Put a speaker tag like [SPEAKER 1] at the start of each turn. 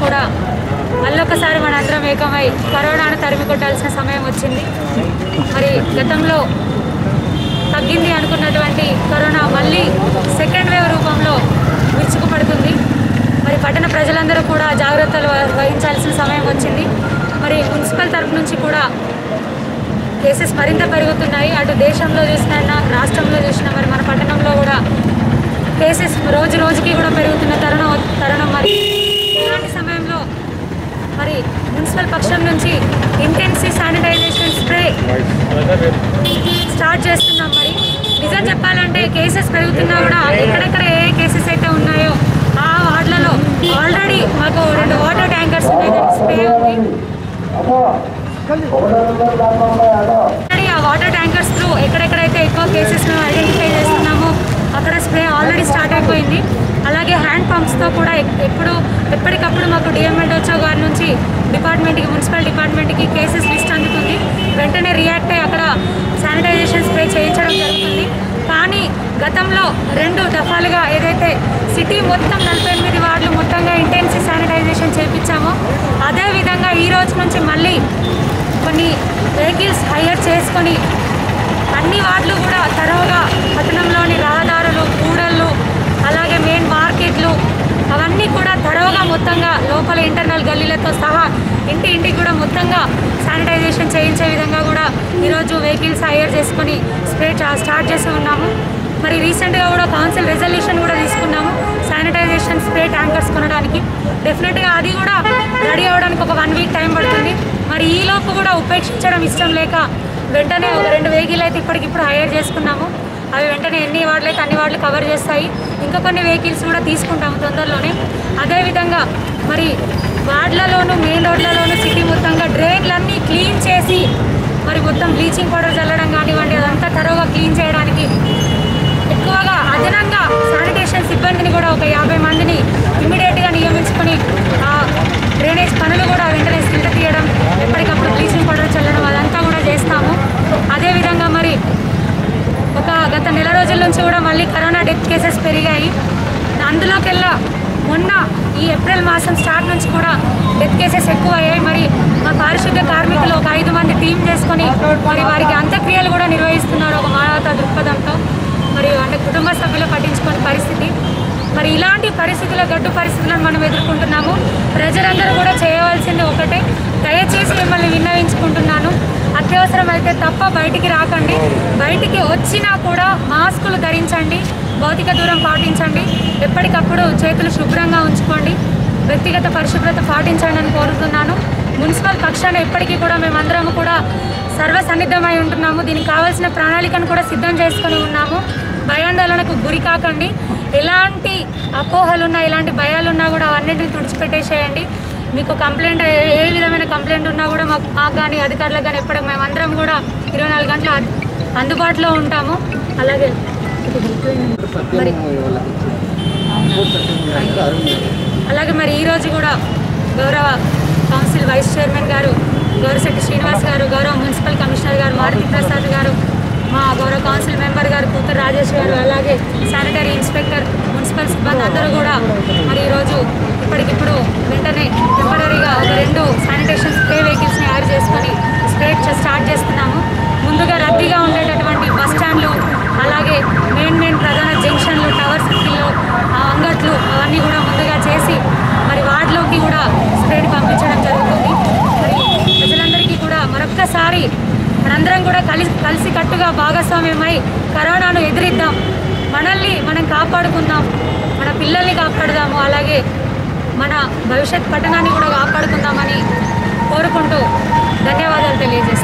[SPEAKER 1] కూడా మళ్ళొకసారి మనందరం ఏకమై కరోనాను తరిమి కొట్టాల్సిన సమయం వచ్చింది మరి గతంలో తగ్గింది అనుకున్నటువంటి కరోనా మళ్ళీ సెకండ్ వేవ్ రూపంలో విరుచుకుపడుతుంది మరి పట్టణ ప్రజలందరూ కూడా జాగ్రత్తలు వ- వహించాల్సిన సమయం వచ్చింది మరి మున్సిపల్ తరఫు నుంచి కూడా కేసెస్ మరింత పెరుగుతున్నాయి అటు దేశంలో చూసినా రాష్ట్రంలో చూసినా మరి మన పట్టణంలో కూడా కేసెస్ రోజు రోజుకి కూడా పెరుగుతున్న తరుణం తరుణం మరి ఇలాంటి సమయంలో మరి మున్సిపల్ పక్షం నుంచి ఇంటెన్సివ్ శానిటైజేషన్ స్ప్రే స్టార్ట్ చేస్తున్నాం మరి నిజం చెప్పాలంటే కేసెస్ పెరుగుతున్నా కూడా ఎక్కడెక్కడ ఏ ఏ కేసెస్ అయితే ఉన్నాయో ఆ వార్డులలో ఆల్రెడీ మాకు రెండు వాటర్ ట్యాంకర్స్ ఉన్నాయి దానికి స్ప్రే ఉంది ఆల్రెడీ ఆ వాటర్ ట్యాంకర్స్ త్రూ ఎక్కడెక్కడైతే ఎక్కువ కేసెస్ మేము ఐడెంటిఫై చేస్తున్నామో అక్కడ స్ప్రే ఆల్రెడీ స్టార్ట్ అయిపోయింది అలాగే హ్యాండ్ పంప్స్తో కూడా ఎక్- ఎప్పుడు ఎప్పటికప్పుడు మాకు డిఎంఎడ్ఓచో గారి నుంచి డిపార్ట్మెంట్కి మున్సిపల్ డిపార్ట్మెంట్కి కేసెస్ లిస్ట్ అందుతుంది వెంటనే రియాక్ట్ అయ్యి అక్కడ శానిటైజేషన్ స్ప్రే చేయించడం జరుగుతుంది కానీ గతంలో రెండు దఫాలుగా ఏదైతే సిటీ మొత్తం నలభై ఎనిమిది వార్డులు మొత్తంగా ఇంటెన్సివ్ శానిటైజేషన్ చేయించామో అదేవిధంగా ఈ రోజు నుంచి మళ్ళీ కొన్ని వెహికల్స్ హైర్ చేసుకొని అన్ని వార్డులు కూడా తరవుగా పట్టణంలోని రహదారులు కూడళ్ళు అలాగే మెయిన్ మార్కెట్లు అవన్నీ కూడా తరవుగా మొత్తంగా లోపల ఇంటర్నల్ గల్లీలతో సహా ఇంటి ఇంటికి కూడా మొత్తంగా శానిటైజేషన్ చేయించే విధంగా కూడా ఈరోజు వెహికల్స్ హైర్ చేసుకొని స్ప్రే చా- స్టార్ట్ చేసి ఉన్నాము మరి రీసెంట్గా కూడా కౌన్సిల్ రెజల్యూషన్ కూడా తీసుకున్నాము శానిటైజేషన్ స్ప్రే ట్యాంకర్స్ కొనడానికి డెఫినెట్గా అది కూడా రెడీ అవ్వడానికి ఒక వన్ వీక్ టైం పడుతుంది మరి ఈ లోపు కూడా ఉపేక్షించడం ఇష్టం లేక వెంటనే ఒక రెండు వెహికల్ అయితే ఇప్పటికిప్పుడు హైర్ చేసుకున్నాము అవి వెంటనే ఎన్ని వార్డులు అయితే అన్ని వార్డులు కవర్ చేస్తాయి ఇంకా కొన్ని వెహికల్స్ కూడా తీసుకుంటాము తొందరలోనే అదేవిధంగా మరి వార్డులలోను మెయిన్ రోడ్లలోను సిటీ మొత్తంగా డ్రైన్లన్నీ క్లీన్ చేసి మరి మొత్తం బ్లీచింగ్ పౌడర్ చల్లడం కానివ్వండి అదంతా తరోగా క్లీన్ చేయడానికి ఎక్కువగా అదనంగా శానిటేషన్ సిబ్బందిని కూడా ఒక యాభై మందిని ఇమీడియట్గా నియమించుకొని ఆ డ్రైనేజ్ పనులు కూడా వెంటనే సిల్ట తీయడం ఎప్పటికప్పుడు బ్లీచింగ్ పౌడర్ చల్లడం అదంతా కూడా చేస్తాము అదేవిధంగా మరి ఒక గత నెల రోజుల నుంచి కూడా మళ్ళీ కరోనా డెత్ కేసెస్ పెరిగాయి అందులోకెల్లా మొన్న ఈ ఏప్రిల్ మాసం స్టార్ట్ నుంచి కూడా డెత్ కేసెస్ ఎక్కువ అయ్యాయి మరి మా పారిశుద్ధ్య కార్మికులు ఒక ఐదు మంది టీం చేసుకొని మరి వారికి అంత్యక్రియలు కూడా నిర్వహిస్తున్నారు ఒక మానవతా దృక్పథంతో మరి అంటే కుటుంబ సభ్యులు పట్టించుకునే పరిస్థితి మరి ఇలాంటి పరిస్థితుల గడ్డు పరిస్థితులను మనం ఎదుర్కొంటున్నాము ప్రజలందరూ కూడా చేయవలసింది ఒకటే దయచేసి మిమ్మల్ని విన్నవించుకుంటున్నాను అత్యవసరం అయితే తప్ప బయటికి రాకండి బయటికి వచ్చినా కూడా మాస్కులు ధరించండి భౌతిక దూరం పాటించండి ఎప్పటికప్పుడు చేతులు శుభ్రంగా ఉంచుకోండి వ్యక్తిగత పరిశుభ్రత పాటించండి అని కోరుతున్నాను మున్సిపల్ పక్షాన ఎప్పటికీ కూడా మేమందరం కూడా సర్వసన్నిద్ధమై ఉంటున్నాము దీనికి కావాల్సిన ప్రణాళికను కూడా సిద్ధం చేసుకొని ఉన్నాము భయాందోళనకు గురి కాకండి ఎలాంటి అపోహలున్నా ఎలాంటి భయాలున్నా కూడా అవన్నింటిని తుడిచిపెట్టేసేయండి మీకు కంప్లైంట్ ఏ- ఏ విధమైన కంప్లైంట్ ఉన్నా కూడా మాకు మాకు కానీ అధికారులకు కానీ ఎప్పటికి మేమందరం కూడా ఇరవై నాలుగు గంటలు అద్- అందుబాటులో ఉంటాము అలాగే మరి అలాగే మరి ఈరోజు కూడా గౌరవ కౌన్సిల్ వైస్ చైర్మన్ గారు గౌరవశెట్టి శ్రీనివాస్ గారు గౌరవ మున్సిపల్ కమిషనర్ గారు మారుతి ప్రసాద్ గారు మా గౌరవ కౌన్సిల్ మెంబర్ గారు కూతురు రాజేష్ గారు అలాగే శానిటరీ ఇన్స్పెక్టర్ మున్సిపల్ సిబ్బంది అందరూ కూడా మరి ఈరోజు ఇప్పటికిప్పుడు వెంటనే టెంపరీగా ఒక రెండు శానిటేషన్ స్ప్రే వెహికల్స్ని యాడ్ చేసుకొని స్ప్రే చే- స్టార్ట్ చేస్తున్నాము ముందుగా రద్దీగా ఉండేటటువంటి బస్ స్టాండ్లు అలాగే మెయిన్ మెయిన్ ప్రధాన జంక్షన్లు టవర్ సర్కిల్లో ఆ అంగట్లు అవన్నీ కూడా ముందుగా చేసి మరి వార్డులోకి కూడా స్ప్రేని పంపించడం జరుగుతుంది మరి ప్రజలందరికీ కూడా మరొక్కసారి మనందరం కూడా కలిసి కలిసి కట్టుగా భాగస్వామ్యమై కరోనాను ఎదిరిద్దాం మనల్ని మనం కాపాడుకుందాం మన పిల్లల్ని కాపాడుదాము అలాగే మన భవిష్యత్ పట్టణాన్ని కూడా కాపాడుకుందామని కోరుకుంటూ ధన్యవాదాలు తెలియజేస్తాను